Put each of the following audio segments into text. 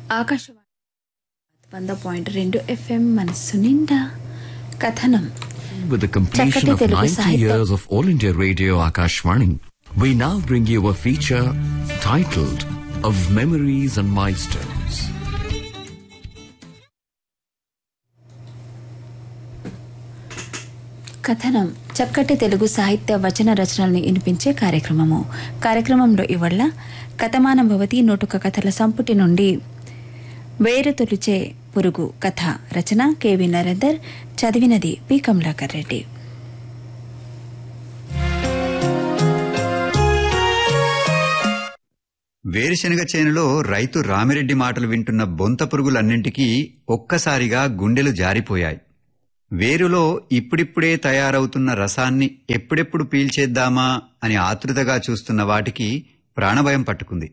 ఆకాశవాణి వంద పాయింట్ రెండు ఎఫ్ఎం మనస్సు నిండా కథనం With the completion చక్కటి of తెలుగు 90 సాహిత్యం. years of All India Radio Akashvani, we now bring you a feature titled Of Memories and Milestones. కథనం చక్కటి తెలుగు సాహిత్య వచన రచనల్ని వినిపించే కార్యక్రమము కార్యక్రమంలో ఇవల్ల కథమానం భవతి నూటొక్క కథల సంపుటి నుండి వేరు తొలిచే పురుగు కథ రచన కెవి నరేందర్ చదివినది పి కమలాకర్ రెడ్డి వేరుశనగ చేనులో రైతు రామిరెడ్డి మాటలు వింటున్న బొంత పురుగులన్నింటికీ ఒక్కసారిగా గుండెలు జారిపోయాయి వేరులో ఇప్పుడిప్పుడే తయారవుతున్న రసాన్ని ఎప్పుడెప్పుడు పీల్చేద్దామా అని ఆతృతగా చూస్తున్న వాటికి ప్రాణభయం పట్టుకుంది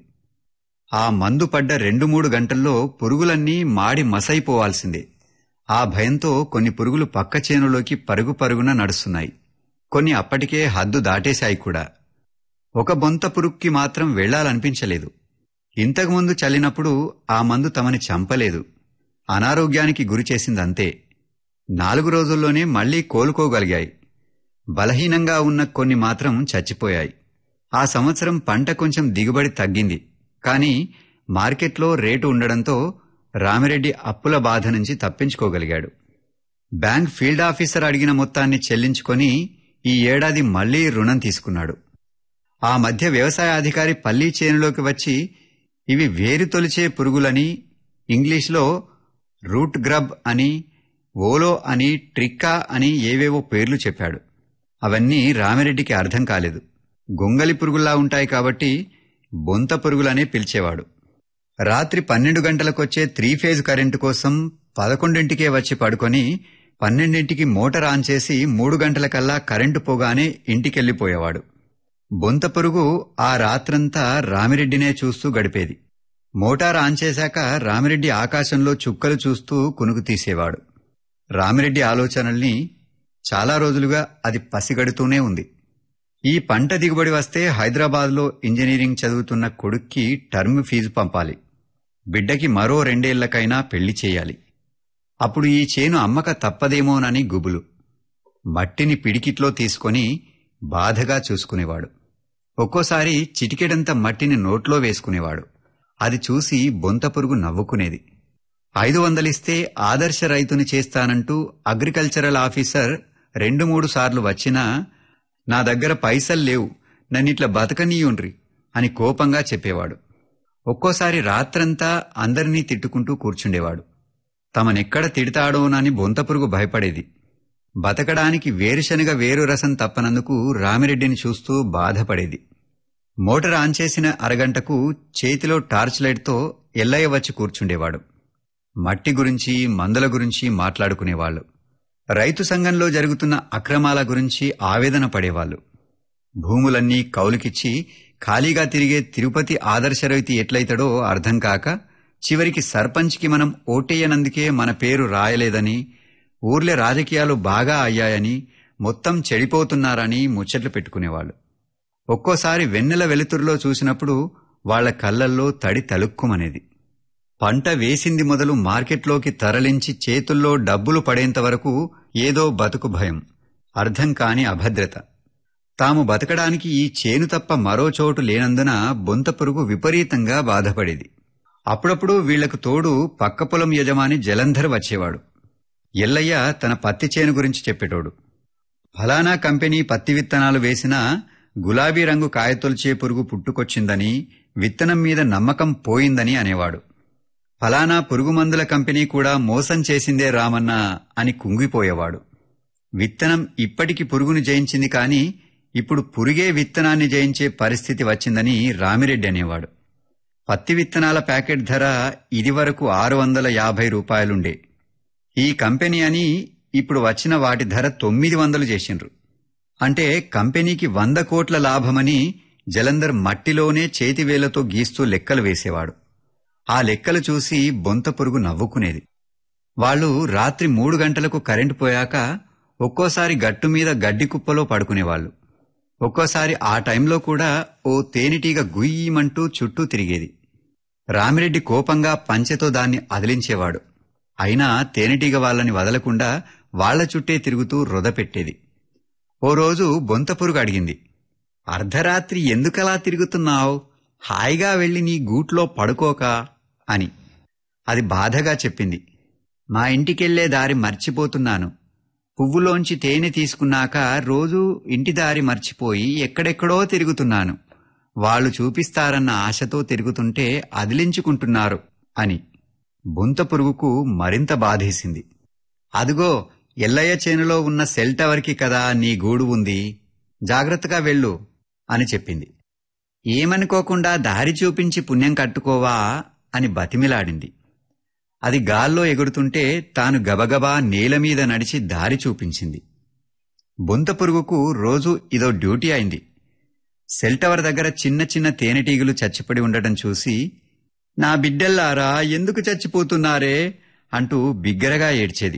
ఆ మందు పడ్డ రెండు మూడు గంటల్లో పురుగులన్నీ మాడి మసైపోవాల్సిందే ఆ భయంతో కొన్ని పురుగులు పక్క చేనులోకి పరుగు పరుగున నడుస్తున్నాయి కొన్ని అప్పటికే హద్దు దాటేశాయి కూడా ఒక బొంత పురుగుకి మాత్రం వెళ్లాలనిపించలేదు ఇంతకుముందు చల్లినప్పుడు ఆ మందు తమని చంపలేదు అనారోగ్యానికి గురి చేసిందంతే నాలుగు రోజుల్లోనే మళ్లీ కోలుకోగలిగాయి బలహీనంగా ఉన్న కొన్ని మాత్రం చచ్చిపోయాయి ఆ సంవత్సరం పంట కొంచెం దిగుబడి తగ్గింది కానీ మార్కెట్లో రేటు ఉండడంతో రామిరెడ్డి అప్పుల బాధ నుంచి తప్పించుకోగలిగాడు బ్యాంక్ ఫీల్డ్ ఆఫీసర్ అడిగిన మొత్తాన్ని చెల్లించుకొని ఈ ఏడాది మళ్లీ రుణం తీసుకున్నాడు ఆ మధ్య వ్యవసాయ అధికారి పల్లీ చేనులోకి వచ్చి ఇవి వేరు తొలిచే పురుగులని ఇంగ్లీష్లో రూట్ గ్రబ్ అని ఓలో అని ట్రిక్కా అని ఏవేవో పేర్లు చెప్పాడు అవన్నీ రామిరెడ్డికి అర్థం కాలేదు గొంగలి పురుగుల్లా ఉంటాయి కాబట్టి బొంత పురుగులనే పిలిచేవాడు రాత్రి పన్నెండు గంటలకొచ్చే త్రీ ఫేజ్ కరెంటు కోసం పదకొండింటికే వచ్చి పడుకొని పన్నెండింటికి మోటార్ ఆన్ చేసి మూడు గంటలకల్లా కరెంటు పోగానే ఇంటికెళ్లిపోయేవాడు బొంత పురుగు ఆ రాత్రంతా రామిరెడ్డినే చూస్తూ గడిపేది మోటార్ ఆన్ చేశాక రామిరెడ్డి ఆకాశంలో చుక్కలు చూస్తూ కునుకు తీసేవాడు రామిరెడ్డి ఆలోచనల్ని చాలా రోజులుగా అది పసిగడుతూనే ఉంది ఈ పంట దిగుబడి వస్తే హైదరాబాద్లో ఇంజనీరింగ్ చదువుతున్న కొడుక్కి టర్మ్ ఫీజు పంపాలి బిడ్డకి మరో రెండేళ్లకైనా పెళ్లి చేయాలి అప్పుడు ఈ చేను అమ్మక తప్పదేమోనని గుబులు మట్టిని పిడికిట్లో తీసుకొని బాధగా చూసుకునేవాడు ఒక్కోసారి చిటికెడంత మట్టిని నోట్లో వేసుకునేవాడు అది చూసి బొంత పురుగు నవ్వుకునేది ఐదు వందలిస్తే ఆదర్శ రైతుని చేస్తానంటూ అగ్రికల్చరల్ ఆఫీసర్ రెండు మూడు సార్లు వచ్చినా నా దగ్గర పైసలు లేవు నన్నిట్లా బతకనీయుండ్రి అని కోపంగా చెప్పేవాడు ఒక్కోసారి రాత్రంతా అందరినీ తిట్టుకుంటూ కూర్చుండేవాడు తమనెక్కడ తిడతాడోనని బొంతపురుగు భయపడేది బతకడానికి వేరుశనగ వేరు రసం తప్పనందుకు రామిరెడ్డిని చూస్తూ బాధపడేది మోటార్ ఆన్ చేసిన అరగంటకు చేతిలో టార్చ్ లైట్తో ఎల్లయ్య వచ్చి కూర్చుండేవాడు మట్టి గురించి మందుల గురించి మాట్లాడుకునేవాళ్లు రైతు సంఘంలో జరుగుతున్న అక్రమాల గురించి ఆవేదన పడేవాళ్లు భూములన్నీ కౌలుకిచ్చి ఖాళీగా తిరిగే తిరుపతి ఆదర్శ రైతు ఎట్లయితాడో అర్థం కాక చివరికి సర్పంచ్కి మనం ఓటేయనందుకే మన పేరు రాయలేదని ఊర్లే రాజకీయాలు బాగా అయ్యాయని మొత్తం చెడిపోతున్నారని ముచ్చట్లు పెట్టుకునేవాళ్లు ఒక్కోసారి వెన్నెల వెలుతురులో చూసినప్పుడు వాళ్ల కళ్ళల్లో తడి తలుక్కుమనేది పంట వేసింది మొదలు మార్కెట్లోకి తరలించి చేతుల్లో డబ్బులు పడేంత వరకు ఏదో బతుకు భయం అర్థం కాని అభద్రత తాము బతకడానికి ఈ చేను తప్ప మరో చోటు లేనందున బొంత పురుగు విపరీతంగా బాధపడేది అప్పుడప్పుడు వీళ్లకు తోడు పక్క పొలం యజమాని జలంధర్ వచ్చేవాడు ఎల్లయ్య తన పత్తి చేను గురించి చెప్పేటోడు ఫలానా కంపెనీ పత్తి విత్తనాలు వేసినా గులాబీ రంగు కాయతొలిచే పురుగు పుట్టుకొచ్చిందని విత్తనం మీద నమ్మకం పోయిందని అనేవాడు ఫలానా పురుగుమందుల కంపెనీ కూడా మోసం చేసిందే రామన్నా అని కుంగిపోయేవాడు విత్తనం ఇప్పటికి పురుగును జయించింది కాని ఇప్పుడు పురుగే విత్తనాన్ని జయించే పరిస్థితి వచ్చిందని రామిరెడ్డి అనేవాడు పత్తి విత్తనాల ప్యాకెట్ ధర ఇదివరకు ఆరు వందల యాభై రూపాయలుండే ఈ కంపెనీ అని ఇప్పుడు వచ్చిన వాటి ధర తొమ్మిది వందలు చేసిండ్రు అంటే కంపెనీకి వంద కోట్ల లాభమని జలంధర్ మట్టిలోనే చేతివేలతో గీస్తూ లెక్కలు వేసేవాడు ఆ లెక్కలు చూసి బొంత పురుగు నవ్వుకునేది వాళ్ళు రాత్రి మూడు గంటలకు కరెంటు పోయాక ఒక్కోసారి గట్టు మీద గడ్డి కుప్పలో పడుకునేవాళ్లు ఒక్కోసారి ఆ టైంలో కూడా ఓ తేనెటీగ గుయ్యమంటూ చుట్టూ తిరిగేది రామిరెడ్డి కోపంగా పంచెతో దాన్ని అదిలించేవాడు అయినా తేనెటీగ వాళ్ళని వదలకుండా వాళ్ల చుట్టే తిరుగుతూ రొదపెట్టేది ఓ రోజు బొంతపురుగు అడిగింది అర్ధరాత్రి ఎందుకలా తిరుగుతున్నావు హాయిగా వెళ్ళి నీ గూట్లో పడుకోక అని అది బాధగా చెప్పింది మా ఇంటికెళ్లే దారి మర్చిపోతున్నాను పువ్వులోంచి తేనె తీసుకున్నాక రోజూ ఇంటి దారి మర్చిపోయి ఎక్కడెక్కడో తిరుగుతున్నాను వాళ్ళు చూపిస్తారన్న ఆశతో తిరుగుతుంటే అదిలించుకుంటున్నారు అని బుంత పురుగుకు మరింత బాధేసింది అదిగో ఎల్లయ్య చేనులో ఉన్న సెల్ టవర్కి కదా నీ గూడు ఉంది జాగ్రత్తగా వెళ్ళు అని చెప్పింది ఏమనుకోకుండా దారి చూపించి పుణ్యం కట్టుకోవా అని బతిమిలాడింది అది గాల్లో ఎగురుతుంటే తాను గబగబా నేల మీద నడిచి దారి చూపించింది బొంత పురుగుకు రోజు ఇదో డ్యూటీ అయింది సెల్ టవర్ దగ్గర చిన్న చిన్న తేనెటీగలు చచ్చిపడి ఉండటం చూసి నా బిడ్డల్లారా ఎందుకు చచ్చిపోతున్నారే అంటూ బిగ్గరగా ఏడ్చేది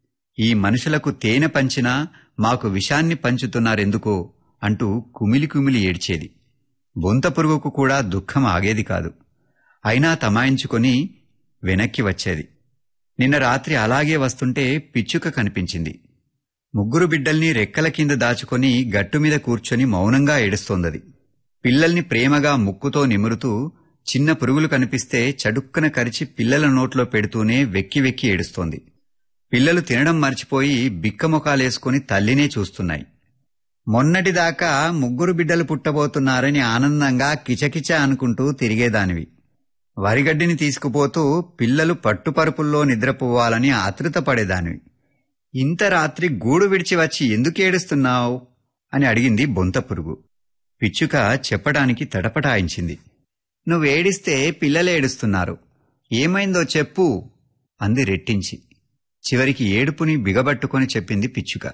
ఈ మనుషులకు తేనె పంచినా మాకు విషాన్ని పంచుతున్నారెందుకో అంటూ కుమిలి కుమిలి ఏడ్చేది బొంత పురుగుకు కూడా దుఃఖం ఆగేది కాదు అయినా తమాయించుకొని వెనక్కి వచ్చేది నిన్న రాత్రి అలాగే వస్తుంటే పిచ్చుక కనిపించింది ముగ్గురు బిడ్డల్ని రెక్కల కింద దాచుకొని గట్టుమీద కూర్చొని మౌనంగా ఏడుస్తోందది పిల్లల్ని ప్రేమగా ముక్కుతో నిమురుతూ చిన్న పురుగులు కనిపిస్తే చడుక్కన కరిచి పిల్లల నోట్లో పెడుతూనే వెక్కి వెక్కి ఏడుస్తోంది పిల్లలు తినడం మర్చిపోయి బిక్కమొకాలేసుకుని తల్లినే చూస్తున్నాయి మొన్నటిదాకా ముగ్గురు బిడ్డలు పుట్టబోతున్నారని ఆనందంగా కిచకిచ అనుకుంటూ తిరిగేదానివి వరిగడ్డిని తీసుకుపోతూ పిల్లలు పట్టుపరుపుల్లో నిద్రపోవాలని ఆతృత పడేదానివి ఇంత రాత్రి గూడు విడిచి వచ్చి ఎందుకు ఏడుస్తున్నావు అని అడిగింది బొంత పురుగు పిచ్చుక చెప్పడానికి తడపటాయించింది నువ్వేడిస్తే పిల్లలేడుస్తున్నారు ఏమైందో చెప్పు అంది రెట్టించి చివరికి ఏడుపుని బిగబట్టుకొని చెప్పింది పిచ్చుక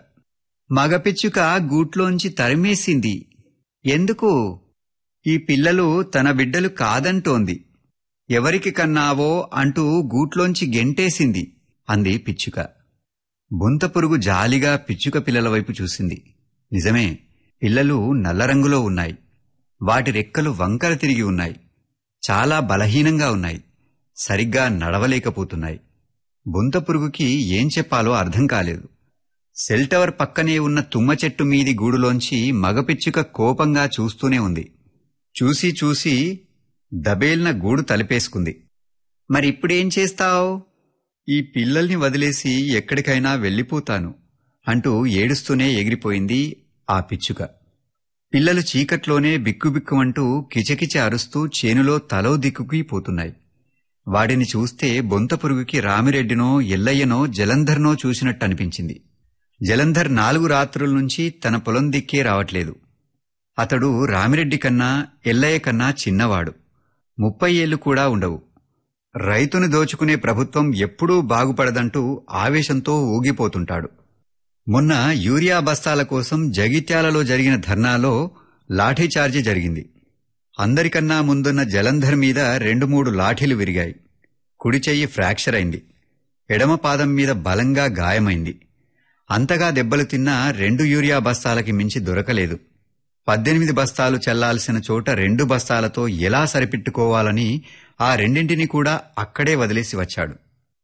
మగ పిచ్చుక గూట్లోంచి తరిమేసింది ఎందుకు ఈ పిల్లలు తన బిడ్డలు కాదంటోంది ఎవరికి కన్నావో అంటూ గూట్లోంచి గెంటేసింది అంది పిచ్చుక బొంత పురుగు జాలిగా పిచ్చుక పిల్లల వైపు చూసింది నిజమే పిల్లలు నల్ల రంగులో ఉన్నాయి వాటి రెక్కలు వంకర తిరిగి ఉన్నాయి చాలా బలహీనంగా ఉన్నాయి సరిగ్గా నడవలేకపోతున్నాయి బొంత పురుగుకి ఏం చెప్పాలో అర్థం కాలేదు సెల్ టవర్ పక్కనే ఉన్న తుమ్మ చెట్టు మీది గూడులోంచి మగపిచ్చుక కోపంగా చూస్తూనే ఉంది చూసి చూసి దబేల్న గూడు తలిపేసుకుంది మరి ఇప్పుడేం చేస్తావు ఈ పిల్లల్ని వదిలేసి ఎక్కడికైనా వెళ్ళిపోతాను అంటూ ఏడుస్తూనే ఎగిరిపోయింది ఆ పిచ్చుక పిల్లలు చీకట్లోనే బిక్కుబిక్కుమంటూ కిచకిచ అరుస్తూ చేనులో తలో దిక్కుకి పోతున్నాయి వాడిని చూస్తే బొంత పురుగుకి రామిరెడ్డినో ఎల్లయ్యనో జలంధర్నో చూసినట్టు అనిపించింది జలంధర్ నాలుగు రాత్రుల నుంచి తన పొలం దిక్కే రావట్లేదు అతడు రామిరెడ్డి కన్నా ఎల్లయ్య కన్నా చిన్నవాడు ముప్పై ఏళ్లు కూడా ఉండవు రైతును దోచుకునే ప్రభుత్వం ఎప్పుడూ బాగుపడదంటూ ఆవేశంతో ఊగిపోతుంటాడు మొన్న యూరియా బస్తాల కోసం జగిత్యాలలో జరిగిన ధర్నాలో లాఠీచార్జీ జరిగింది అందరికన్నా ముందున్న జలంధర్ మీద రెండు మూడు లాఠీలు విరిగాయి కుడి చెయ్యి ఫ్రాక్చర్ అయింది ఎడమ పాదం మీద బలంగా గాయమైంది అంతగా దెబ్బలు తిన్నా రెండు యూరియా బస్తాలకి మించి దొరకలేదు పద్దెనిమిది బస్తాలు చెల్లాల్సిన చోట రెండు బస్తాలతో ఎలా సరిపెట్టుకోవాలని ఆ రెండింటినీ కూడా అక్కడే వదిలేసి వచ్చాడు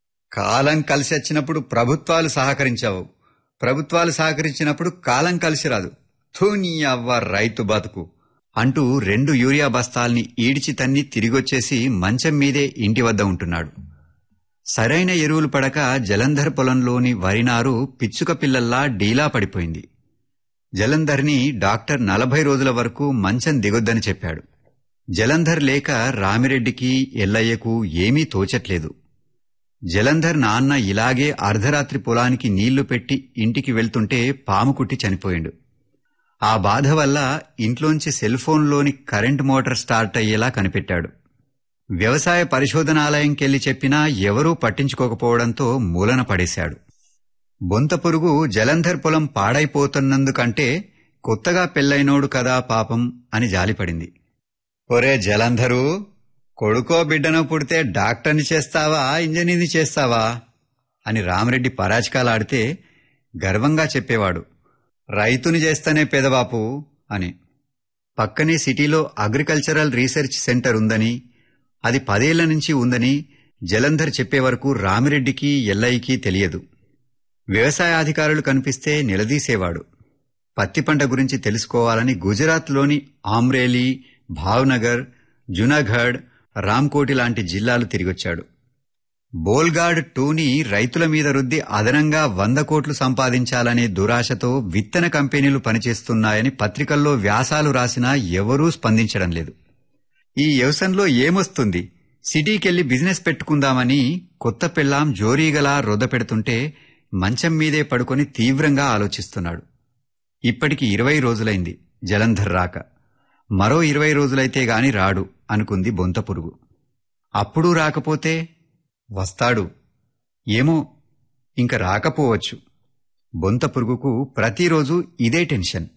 కాలం కలిసి వచ్చినప్పుడు ప్రభుత్వాలు సహకరించావు ప్రభుత్వాలు సహకరించినప్పుడు కాలం కలిసి రాదు థూనీ అవ్వ రైతు బతుకు అంటూ రెండు యూరియా బస్తాల్ని ఈడిచి తన్ని తిరిగొచ్చేసి మంచం మీదే ఇంటి వద్ద ఉంటున్నాడు సరైన ఎరువులు పడక జలంధర్ పొలంలోని వరినారు పిచ్చుక పిల్లల్లా డీలా పడిపోయింది జలంధర్ని డాక్టర్ నలభై రోజుల వరకు మంచం దిగొద్దని చెప్పాడు జలంధర్ లేక రామిరెడ్డికి ఎల్లయ్యకు ఏమీ తోచట్లేదు జలంధర్ నాన్న ఇలాగే అర్ధరాత్రి పొలానికి నీళ్లు పెట్టి ఇంటికి వెళ్తుంటే పాము కుట్టి చనిపోయిండు ఆ బాధ వల్ల ఇంట్లోంచి సెల్ ఫోన్లోని కరెంట్ మోటార్ స్టార్ట్ అయ్యేలా కనిపెట్టాడు వ్యవసాయ పరిశోధనాలయంకెళ్లి చెప్పినా ఎవరూ పట్టించుకోకపోవడంతో మూలన పడేశాడు బొంత పురుగు జలంధర్ పొలం పాడైపోతున్నందుకంటే కొత్తగా పెళ్ళైనోడు కదా పాపం అని జాలిపడింది ఒరే జలంధరు కొడుకో బిడ్డనో పుడితే డాక్టర్ని చేస్తావా ఇంజనీర్ని చేస్తావా అని రామరెడ్డి పరాచకాలాడితే గర్వంగా చెప్పేవాడు రైతుని చేస్తేనే పెదబాపు అని పక్కనే సిటీలో అగ్రికల్చరల్ రీసెర్చ్ సెంటర్ ఉందని అది పదేళ్ల నుంచి ఉందని జలంధర్ చెప్పే వరకు రామిరెడ్డికి ఎల్లయ్యకి తెలియదు వ్యవసాయాధికారులు కనిపిస్తే నిలదీసేవాడు పత్తి పంట గురించి తెలుసుకోవాలని గుజరాత్లోని ఆమ్రేలీ భావ్నగర్ జునాగఢ్ రామ్కోటి లాంటి జిల్లాలు తిరిగొచ్చాడు బోల్గాడ్ టూని రైతుల మీద రుద్ది అదనంగా వంద కోట్లు సంపాదించాలనే దురాశతో విత్తన కంపెనీలు పనిచేస్తున్నాయని పత్రికల్లో వ్యాసాలు రాసినా ఎవరూ స్పందించడం లేదు ఈ వ్యవసంలో ఏమొస్తుంది సిటీకెళ్లి బిజినెస్ పెట్టుకుందామని కొత్త పెళ్ళాం జోరీగలా రొద పెడుతుంటే మంచం మీదే పడుకొని తీవ్రంగా ఆలోచిస్తున్నాడు ఇప్పటికి ఇరవై రోజులైంది జలంధర్ రాక మరో ఇరవై రోజులైతే గాని రాడు అనుకుంది బొంత పురుగు అప్పుడూ రాకపోతే వస్తాడు ఏమో ఇంక రాకపోవచ్చు బొంత పురుగుకు ప్రతిరోజు ఇదే టెన్షన్